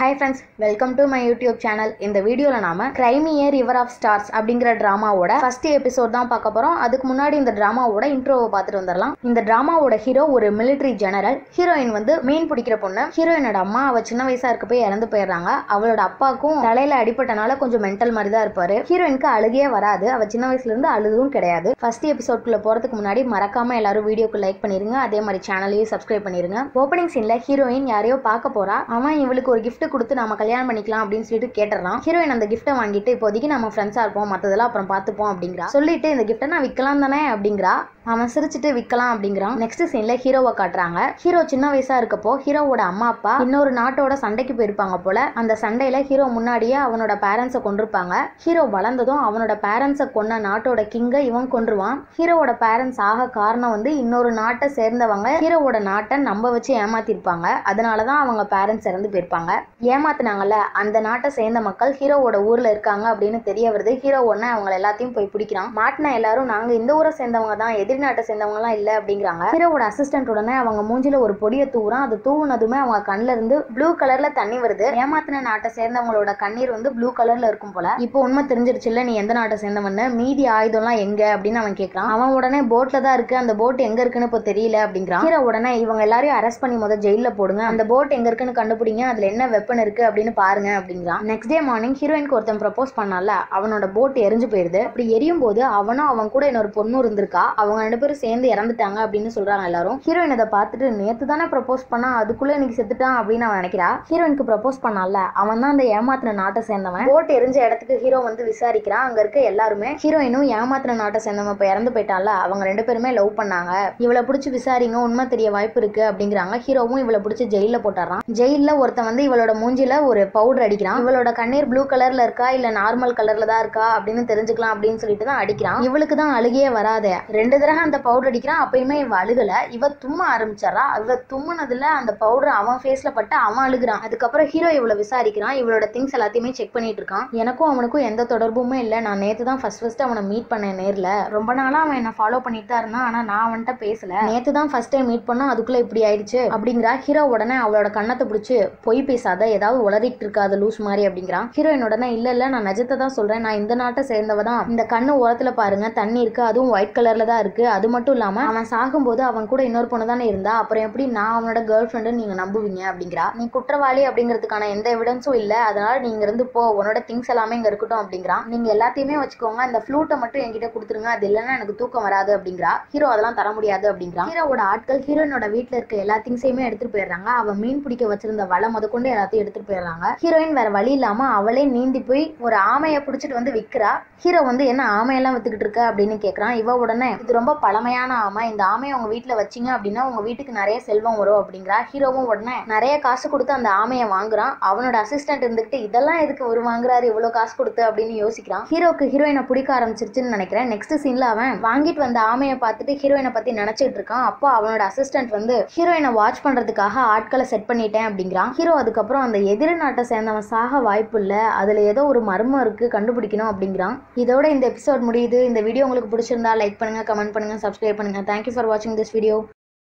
hi friends welcome to my YouTube channel இந்த வீடியோவில் நாம கிரைமியே ரிவர் ஆஃப் ஸ்டார்ஸ் அப்படிங்கிற ட்ராமாவோட ஃபர்ஸ்ட் எபிசோட் தான் பார்க்க போகிறோம் அதுக்கு முன்னாடி இந்த ட்ராமாவோட இன்ட்ரோவை பார்த்துட்டு வந்துடலாம் இந்த ட்ராமாவோட ஹீரோ ஒரு மிலிட்ரி ஜெனரல் ஹீரோயின் வந்து மீன் பிடிக்கிற பொண்ணு ஹீரோயினோட அம்மா அவ சின்ன வயசா இருக்க போய் இறந்து போயிடுறாங்க அவளோட அப்பாவுக்கும் தலையில அடிபட்டனால கொஞ்சம் மென்டல் மாதிரி தான் இருப்பாரு ஹீரோயினுக்கு அழுகையே வராது அவ சின்ன வயசுல இருந்து அழுதும் கிடையாது ஃபர்ஸ்ட் எபிசோட்குள்ள போறதுக்கு முன்னாடி மறக்காம எல்லாரும் வீடியோக்கு லைக் பண்ணிருங்க அதே மாதிரி சேனலையும் சப்ஸ்கிரைப் பண்ணிருங்க ஓப்பனிங் சீன்ல ஹீரோயின் யாரையோ பார்க்க போறா அவன் இவளுக்கு ஒரு gift கொடுத்து நாம கல்யாணம் பண்ணிக்கலாம் அப்படின்னு சொல்லிட்டு கேட்டுறான் ஹீரோயின் அந்த கிஃப்ட்டை வாங்கிட்டு இப்போதைக்கு நம்ம ஃப்ரெண்ட்ஸா இருப்போம் மத்ததெல்லாம் அப்புறம் பார்த்துப்போம் அப்படிங்கிறா சொல்லிட்டு இந்த கிஃப்ட்டை நான் விற்கலாம் தானே அப்படிங்கிறா அவன் சிரிச்சிட்டு விற்கலாம் அப்படிங்கிறான் நெக்ஸ்ட் சீன்ல ஹீரோவை காட்டுறாங்க ஹீரோ சின்ன வயசா இருக்கப்போ ஹீரோவோட அம்மா அப்பா இன்னொரு நாட்டோட சண்டைக்கு போயிருப்பாங்க போல அந்த சண்டையில ஹீரோ முன்னாடியே அவனோட பேரண்ட்ஸை கொண்டிருப்பாங்க ஹீரோ வளர்ந்ததும் அவனோட பேரண்ட்ஸை கொன்ன நாட்டோட கிங்கை இவன் கொன்றுவான் ஹீரோவோட பேரண்ட்ஸ் ஆக காரணம் வந்து இன்னொரு நாட்டை சேர்ந்தவங்க ஹீரோவோட நாட்டை நம்ப வச்சு ஏமாத்திருப்பாங்க அதனாலதான் அவங்க பேரண்ட்ஸ் இறந்து போயிருப்பாங்க ஏமாத்துனாங்கல்ல அந்த நாட்டை சேர்ந்த மக்கள் ஹீரோவோட ஊர்ல இருக்காங்க அப்படின்னு தெரிய வருது ஹீரோ உடனே அவங்க எல்லாத்தையும் போய் பிடிக்கிறான் மாட்டின எல்லாரும் நாங்க இந்த ஊரை சேர்ந்தவங்க தான் எதிரி நாட்டை சேர்ந்தவங்க எல்லாம் இல்ல அப்படிங்கிறாங்க ஹீரோவோட அசிஸ்டன்ட் உடனே அவங்க மூஞ்சில ஒரு பொடியை தூவுறான் அது தூவுனதுமே அவங்க கண்ணுல இருந்து ப்ளூ கலர்ல தண்ணி வருது ஏமாத்தின நாட்டை சேர்ந்தவங்களோட கண்ணீர் வந்து ப்ளூ கலர்ல இருக்கும் போல இப்போ உண்மை தெரிஞ்சிருச்சுல்ல நீ எந்த நாட்டை சேர்ந்தவன்னு மீதி ஆயுதம்லாம் எங்க அப்படின்னு அவன் கேட்கறான் அவன் உடனே போட்ல தான் இருக்கு அந்த போட் எங்க இருக்குன்னு இப்போ தெரியல அப்படிங்கிறான் ஹீரோ உடனே இவங்க எல்லாரையும் அரெஸ்ட் பண்ணி முத ஜெயில போடுங்க அந்த போட் எங்க இருக்குன்னு கண்டுபிடிங்க அதுல என்ன வெப்பன் இருக்கு அப்படின்னு பாருங்க அப்படிங்கிறான் நெக்ஸ்ட் டே மார்னிங் ஹீரோயினுக்கு ஒருத்தன் ப்ரப்போஸ் பண்ணால அவனோட போட் எரிஞ்சு போயிருது அப்படி எரியும் போது அவனும் அவன் கூட இன்னொரு பொண்ணும் இருந்திருக்கா அவங்க ரெண்டு பேரும் சேர்ந்து இறந்துட்டாங்க அப்படின்னு சொல்றாங்க எல்லாரும் ஹீரோயின் அதை பார்த்துட்டு நேத்து தானே ப்ரப்போஸ் பண்ணா அதுக்குள்ள இன்னைக்கு செத்துட்டான் அப்படின்னு அவன் நினைக்கிறா ஹீரோயினுக்கு ப்ரப்போஸ் பண்ணால அவன் தான் அந்த ஏமாத்தின நாட்டை சேர்ந்தவன் போட் எரிஞ்ச இடத்துக்கு ஹீரோ வந்து விசாரிக்கிறான் அங்க இருக்க எல்லாருமே ஹீரோயினும் ஏமாத்தின நாட்டை சேர்ந்தவன் இப்ப இறந்து போயிட்டால அவங்க ரெண்டு பேருமே லவ் பண்ணாங்க இவளை பிடிச்சி விசாரிங்க உண்மை தெரிய வாய்ப்பு இருக்கு அப்படிங்கிறாங்க ஹீரோவும் இவளை பிடிச்சி ஜெயில போட்டுறான் ஜெயில ஒருத்தன் வந்து இவளோட மூஞ்சில ஒரு பவுடர் அடிக்கிறான் இவளோட கண்ணீர் ப்ளூ கலர்ல இருக்கா இல்ல நார்மல் கலர்ல தான் இருக்கா அப்படின்னு தெரிஞ்சுக்கலாம் அப்படின்னு சொல்லிட்டு தான் அடிக்கிறான் இவளுக்கு தான் அழுகையே வராதே ரெண்டு தடவை அந்த பவுடர் அடிக்கிறான் அப்பயுமே இவ அழுகல இவ தும்ம ஆரம்பிச்சாரா இவ தும்முனதுல அந்த பவுடர் அவன் ஃபேஸ்ல பட்டு அவன் அழுகுறான் அதுக்கப்புறம் ஹீரோ இவளை விசாரிக்கிறான் இவளோட திங்ஸ் எல்லாத்தையுமே செக் பண்ணிட்டு இருக்கான் எனக்கும் அவனுக்கும் எந்த தொடர்புமே இல்ல நான் நேத்து தான் ஃபர்ஸ்ட் ஃபர்ஸ்ட் அவனை மீட் பண்ணேன் நேர்ல ரொம்ப நாளா அவன் என்ன ஃபாலோ பண்ணிட்டு தான் இருந்தான் ஆனா நான் அவன்கிட்ட பேசல நேத்து தான் ஃபர்ஸ்ட் டைம் மீட் பண்ணோம் அதுக்குள்ள இப்படி ஆயிடுச்சு அப்படிங்கிறா ஹீரோ உடனே அவளோட கண்ணத்தை பிடிச்சு பொய் பேசாத ஏதாவது உளறிட்டு இருக்காது லூஸ் மாதிரி அப்படிங்கிறான் ஹீரோயின் உடனே இல்ல இல்ல நான் நிஜத்தை தான் சொல்றேன் நான் இந்த நாட்டை சேர்ந்தவ தான் இந்த கண்ணு ஓரத்துல பாருங்க தண்ணி இருக்கு அதுவும் ஒயிட் கலர்ல தான் இருக்கு அது மட்டும் இல்லாம அவன் சாகும்போது அவன் கூட இன்னொரு பொண்ணு தானே இருந்தா அப்புறம் எப்படி நான் அவனோட கேர்ள் ஃப்ரெண்டு நீங்க நம்புவீங்க அப்படிங்கிறா நீ குற்றவாளி அப்படிங்கிறதுக்கான எந்த எவிடன்ஸும் இல்ல அதனால நீங்க இருந்து போ உன்னோட திங்ஸ் எல்லாமே இங்க இருக்கட்டும் அப்படிங்கிறான் நீங்க எல்லாத்தையுமே வச்சுக்கோங்க அந்த ஃப்ளூட்டை மட்டும் என்கிட்ட கொடுத்துருங்க அது இல்லைன்னா எனக்கு தூக்கம் வராது அப்படிங்கிறா ஹீரோ அதெல்லாம் தர முடியாது அப்படிங்கிறான் ஹீரோவோட ஆட்கள் ஹீரோயினோட வீட்ல இருக்க எல்லா திங்ஸையுமே எடுத்துட்டு போயிடுறாங்க அவன் மீன் பிடிக்க வச்சிருந்த வலை முதற்கொண்டு எல்லாத்தையும் எடுத்துட்டு போயிடுறாங்க ஹீரோயின் வேற வழி இல்லாம அவளே நீந்தி போய் ஒரு ஆமையை பிடிச்சிட்டு வந்து விற்கிறா ஹீரோ வந்து என்ன ஆமையெல்லாம் வித்துக்கிட்டு இருக்க அப்படின்னு கேட்கறான் இவ உடனே இது ரொம்ப பழமையான ஆமை இந்த ஆமையை உங்க வீட்டுல வச்சீங்க அப்படின்னா உங்க வீட்டுக்கு நிறைய செல்வம் வரும் அப்படிங்கிறா ஹீரோவும் உடனே நிறைய காசு கொடுத்து அந்த ஆமையை வாங்குறான் அவனோட அசிஸ்டன்ட் இருந்துகிட்டு இதெல்லாம் எதுக்கு ஒரு வாங்குறாரு இவ்வளவு காசு கொடுத்து அப்படின்னு யோசிக்கிறான் ஹீரோக்கு ஹீரோயினை பிடிக்க ஆரம்பிச்சிருச்சுன்னு நினைக்கிறேன் நெக்ஸ்ட் சீன்ல அவன் வாங்கிட்டு வந்த ஆமையை பார்த்துட்டு ஹீரோயினை பத்தி நினைச்சிட்டு இருக்கான் அப்போ அவனோட அசிஸ்டன்ட் வந்து ஹீரோயினை வாட்ச் பண்றதுக்காக ஆட்களை செட் பண்ணிட்டேன் அப்படிங்கிறான் ஹீரோ அதுக்கப்புறம் அந்த எதிரி நாட்டை சேர்ந்தவன் சாக வாய்ப்பு இல்ல அதுல ஏதோ ஒரு மர்மம் இருக்கு கண்டுபிடிக்கணும் அப்படிங்கிறான் இதோட இந்த எபிசோட் முடியுது இந்த வீடியோ உங்களுக்கு பிடிச்சிருந்தா லைக் பண்ணுங்க கமெண்ட் பண்ணுங்க சப்ஸ்கிரைப் பண்ணுங்க தேங்க்யூ ஃபார் வாட்சிங் திஸ் வீடியோ